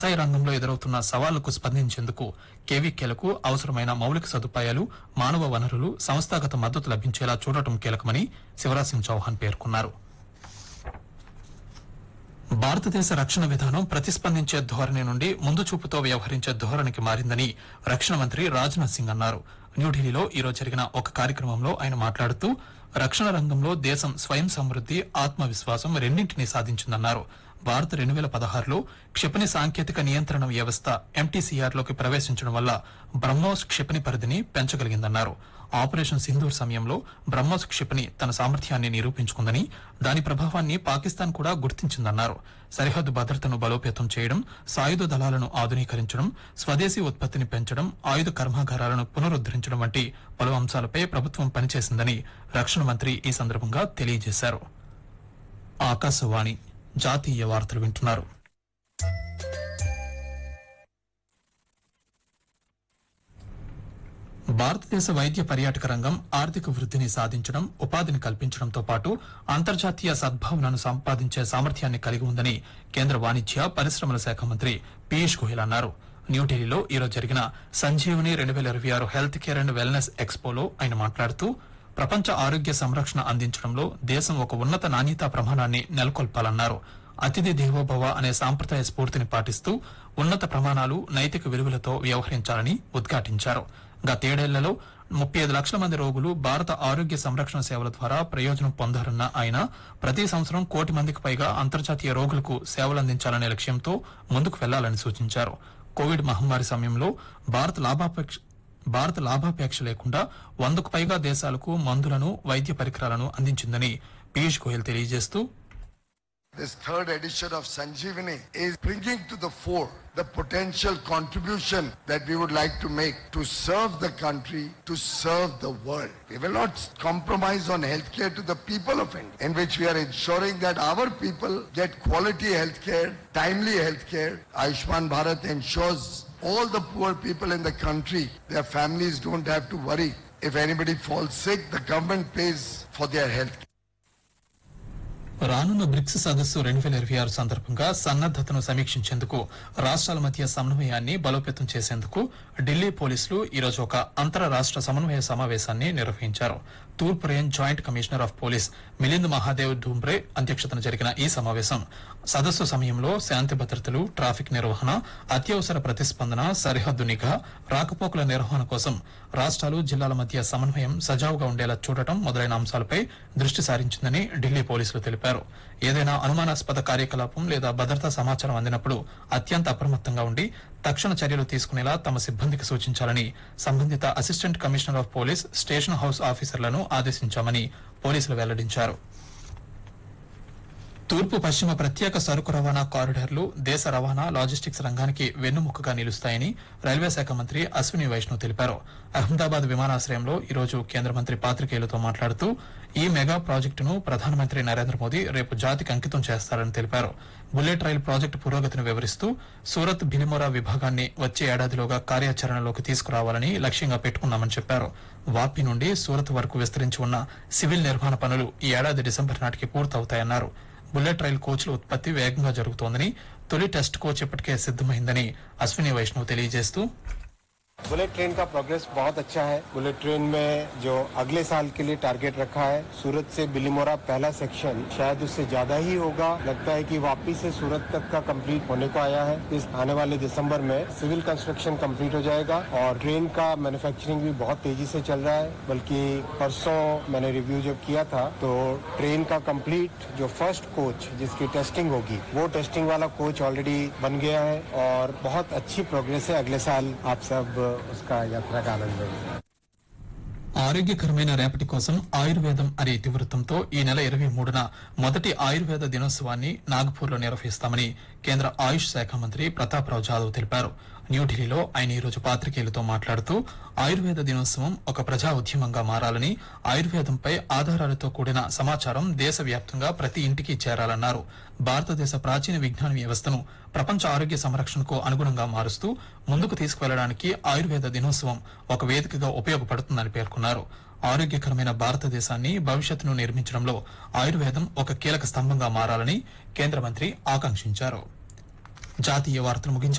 వ్యవసాయ రంగంలో ఎదురవుతున్న సవాళ్లకు స్పందించేందుకు కేవీకేలకు అవసరమైన మౌలిక సదుపాయాలు మానవ వనరులు సంస్థాగత మద్దతు లభించేలా చూడటం కీలకమని శివరాజ్ సింగ్ చౌహాన్ పేర్కొన్నారు భారతదేశ రక్షణ విధానం ప్రతిస్పందించే ధోరణి నుండి ముందు చూపుతో వ్యవహరించే ధోరణికి మారిందని రక్షణ మంత్రి రాజ్నాథ్ సింగ్ అన్నారు న్యూఢిల్లీలో ఈరోజు జరిగిన ఒక కార్యక్రమంలో ఆయన మాట్లాడుతూ రక్షణ రంగంలో దేశం స్వయం సమృద్ది ఆత్మవిశ్వాసం రెండింటినీ సాధించిందన్నారు భారత్ రెండు వేల పదహారులో క్షిపణి సాంకేతిక నియంత్రణ వ్యవస్థ ఎంటీసీఆర్ లోకి ప్రవేశించడం వల్ల బ్రహ్మోస్ క్షిపణి పరిధిని పెంచగలిగిందన్నారు ఆపరేషన్ సింధూర్ సమయంలో బ్రహ్మోస్ క్షిపణి తన సామర్థ్యాన్ని నిరూపించుకుందని దాని ప్రభావాన్ని పాకిస్తాన్ కూడా గుర్తించిందన్నారు సరిహద్దు భద్రతను బలోపేతం చేయడం సాయుధ దళాలను ఆధునీకరించడం స్వదేశీ ఉత్పత్తిని పెంచడం ఆయుధ కర్మాగారాలను పునరుద్దరించడం వంటి పలు అంశాలపై ప్రభుత్వం పనిచేసిందని రక్షణ మంత్రి ఈ సందర్భంగా తెలియజేశారు ఆకాశవాణి జాతీయ వార్తలు వింటున్నారు భారతదేశ వైద్య పర్యాటక రంగం ఆర్థిక వృద్ధిని సాధించడం ఉపాధిని కల్పించడంతో పాటు అంతర్జాతీయ సద్భావనను సంపాదించే సామర్థ్యాన్ని కలిగి ఉందని కేంద్ర వాణిజ్య పరిశ్రమల శాఖ మంత్రి పీయూష్ గోయల్ అన్నారు న్యూఢిల్లీలో ఈరోజు జరిగిన సంజీవని రెండు వేల ఇరవై ఆరు హెల్త్ కేర్ అండ్ వెల్నెస్ ఎక్స్పోలో ఆయన మాట్లాడుతూ ప్రపంచ ఆరోగ్య సంరక్షణ అందించడంలో దేశం ఒక ఉన్నత నాణ్యతా ప్రమాణాన్ని నెలకొల్పాలన్నారు అతిథి దేవోభవ అనే సాంప్రదాయ స్ఫూర్తిని పాటిస్తూ ఉన్నత ప్రమాణాలు నైతిక విలువలతో వ్యవహరించాలని ఉద్ఘాటించారు గతేడేళ్లలో ముప్పై ఐదు లక్షల మంది రోగులు భారత ఆరోగ్య సంరక్షణ సేవల ద్వారా ప్రయోజనం పొందారన్న ఆయన ప్రతి సంవత్సరం కోటి మందికి పైగా అంతర్జాతీయ రోగులకు సేవలందించాలనే లక్ష్యంతో ముందుకు వెళ్లాలని సూచించారు కోవిడ్ మహమ్మారి సమయంలో భారత్ లాభాపేక్ష భారత్ లాభాపేక్ష లేకుండా వందకు పైగా దేశాలకు మందులను వైద్య పరికరాలను అందించిందని పీయూష్ గోయల్ తెలియజేస్తూ This third edition of Sanjeevani is bringing to the fore the potential contribution that we would like to make to serve the country, to serve the world. We will not compromise on healthcare to the people of India, in which we are ensuring that our people get quality healthcare, timely healthcare. Ayushman Bharat ensures all the poor people in the country, their families don't have to worry. If anybody falls sick, the government pays for their health. రానున్న BRICS సదస్సు రెండు వేల ఇరవై ఆరు సందర్భంగా సన్నద్దతను సమీక్షించేందుకు రాష్ట్రాల మధ్య సమన్వయాన్ని బలోపేతం చేసేందుకు ఢిల్లీ పోలీసులు ఈరోజు ఒక అంతర రాష్ట్ర సమన్వయ సమావేశాన్ని నిర్వహించారు తూర్పు range joint commissioner of police Milind Mahadev Dhumbre అధ్యక్షతన జరిగిన ఈ సమావేశం సదస్సు సమయంలో శాంతి భద్రతలు ట్రాఫిక్ నిర్వహణ అత్యవసర ప్రతిస్పందన సరిహద్దు నిఘా రాకపోకల నిర్వహణ కోసం రాష్ట్రాలు జిల్లాల మధ్య సమన్వయం సజావుగా ఉండేలా చూడటం మొదలైన అంశాలపై దృష్టి సారించిందని ఢిల్లీ పోలీసులు తెలిపారు ఏదైనా అనుమానాస్పద కార్యకలాపం లేదా భద్రతా సమాచారం అందినప్పుడు అత్యంత అప్రమత్తంగా ఉండి తక్షణ చర్యలు తీసుకునేలా తమ సిబ్బందికి సూచించాలని సంబంధిత assistant commissioner of police station house ఆఫీసర్లను ఆదేశించామని పోలీసులు వెల్లడించారు తూర్పు పశ్చిమ ప్రత్యేక సరుకు రవాణా కారిడార్లు దేశ రవాణా లాజిస్టిక్స్ రంగానికి వెన్నుముకగా నిలుస్తాయని రైల్వే శాఖ మంత్రి అశ్విని వైష్ణవ్ తెలిపారు అహ్మదాబాద్ విమానాశ్రయంలో ఈరోజు కేంద్ర మంత్రి పాత్రికేయులతో మాట్లాడుతూ ఈ మెగా ప్రాజెక్టును ప్రధానమంత్రి నరేంద్ర మోదీ రేపు జాతికి అంకితం చేస్తారని తెలిపారు బుల్లెట్ రైలు ప్రాజెక్టు పురోగతిని వివరిస్తూ సూరత్ భిలిమోరా విభాగాన్ని వచ్చే ఏడాదిలోగా కార్యాచరణలోకి తీసుకురావాలని లక్ష్యంగా పెట్టుకున్నామని చెప్పారు వాపి నుండి సూరత్ వరకు విస్తరించి ఉన్న సివిల్ నిర్మాణ పనులు ఈ ఏడాది డిసెంబర్ నాటికి పూర్తవుతాయన్నారు బుల్లెట్ రైలు కోచ్ల ఉత్పత్తి వేగంగా జరుగుతోందని తొలి టెస్ట్ కోచ్ ఇప్పటికే సిద్దమైందని అశ్విని వైష్ణవ్ తెలియజేస్తూ बुलेट ट्रेन का प्रोग्रेस बहुत अच्छा है बुलेट ट्रेन में जो अगले साल के लिए टारगेट रखा है सूरत से बिलीमोरा पहला सेक्शन शायद उससे ज्यादा ही होगा लगता है कि वापी से सूरत तक का कंप्लीट होने को आया है इस आने वाले दिसंबर में सिविल कंस्ट्रक्शन कंप्लीट हो जाएगा और ट्रेन का मैन्युफैक्चरिंग भी बहुत तेजी से चल रहा है बल्कि परसों मैंने रिव्यू जब किया था तो ट्रेन का कंप्लीट जो फर्स्ट कोच जिसकी टेस्टिंग होगी वो टेस्टिंग वाला कोच ऑलरेडी बन गया है और बहुत अच्छी प्रोग्रेस है अगले साल आप सब उसका यात्रा का आनंद लेंगे ఆరోగ్యకరమైన రేపటి కోసం ఆయుర్వేదం అనే ఇతివృత్తంతో ఈ నెల ఇరవై మూడున మొదటి ఆయుర్వేద దినోత్సవాన్ని నాగపూర్ లో నిర్వహిస్తామని కేంద్ర ఆయుష్ శాఖ మంత్రి ప్రతాప్రావు జాదవ్ తెలిపారు న్యూఢిల్లీలో ఆయన ఈరోజు పాత్రికేయులతో మాట్లాడుతూ ఆయుర్వేద దినోత్సవం ఒక ప్రజా ఉద్యమంగా మారాలని ఆయుర్వేదంపై ఆధారాలతో కూడిన సమాచారం దేశవ్యాప్తంగా ప్రతి ఇంటికి చేరాలన్నారు భారతదేశ ప్రాచీన విజ్ఞాన వ్యవస్థను ప్రపంచ ఆరోగ్య సంరక్షణకు అనుగుణంగా మారుస్తూ ముందుకు తీసుకువెళ్లడానికి ఆయుర్వేద దినోత్సవం ఒక వేదికగా ఉపయోగపడుతుందని పేర్కొన్నారు ఆరోగ్యకరమైన భారతదేశాన్ని భవిష్యత్తును నిర్మించడంలో ఆయుర్వేదం ఒక కీలక స్తంభంగా మారాలని కేంద్ర మంత్రి ఆకాంక్షించారు జాతీయ వార్తలు ముగించే